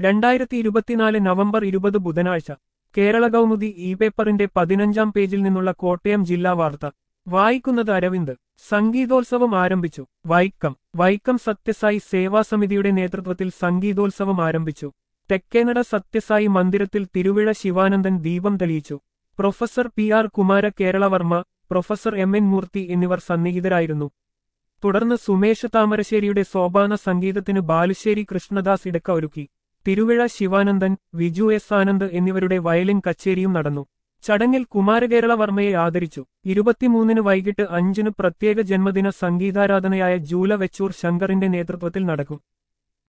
രണ്ടായിരത്തി ഇരുപത്തിനാല് നവംബർ ഇരുപത് ബുധനാഴ്ച കേരള കൗമുദി ഇ പേപ്പറിന്റെ പതിനഞ്ചാം പേജിൽ നിന്നുള്ള കോട്ടയം ജില്ലാ വാർത്ത വായിക്കുന്നത് അരവിന്ദ് സംഗീതോത്സവം ആരംഭിച്ചു വൈക്കം വൈക്കം സത്യസായി സേവാസമിതിയുടെ നേതൃത്വത്തിൽ സംഗീതോത്സവം ആരംഭിച്ചു തെക്കേനട സത്യസായി മന്ദിരത്തിൽ തിരുവിഴ ശിവാനന്ദൻ ദീപം തെളിയിച്ചു professor P R Kumara Keralavarma professor M N Murthy എന്നിവർ സന്നിഹിതരായിരുന്നു തുടർന്ന് സുമേഷ് താമരശ്ശേരിയുടെ സോപാന സംഗീതത്തിന് ബാലുശ്ശേരി കൃഷ്ണദാസ് ഇടക്ക ഒരുക്കി തിരുവിഴ ശിവാനന്ദൻ വിജു എസ് ആനന്ദ് എന്നിവരുടെ വയലിൻ കച്ചേരിയും നടന്നു ചടങ്ങിൽ കുമാരകേരളവർമ്മയെ ആദരിച്ചു ഇരുപത്തിമൂന്നിന് വൈകിട്ട് അഞ്ചിന് പ്രത്യേക ജന്മദിന സംഗീതാരാധനയായ ജൂല വെച്ചൂർ ശങ്കറിന്റെ നേതൃത്വത്തിൽ നടക്കും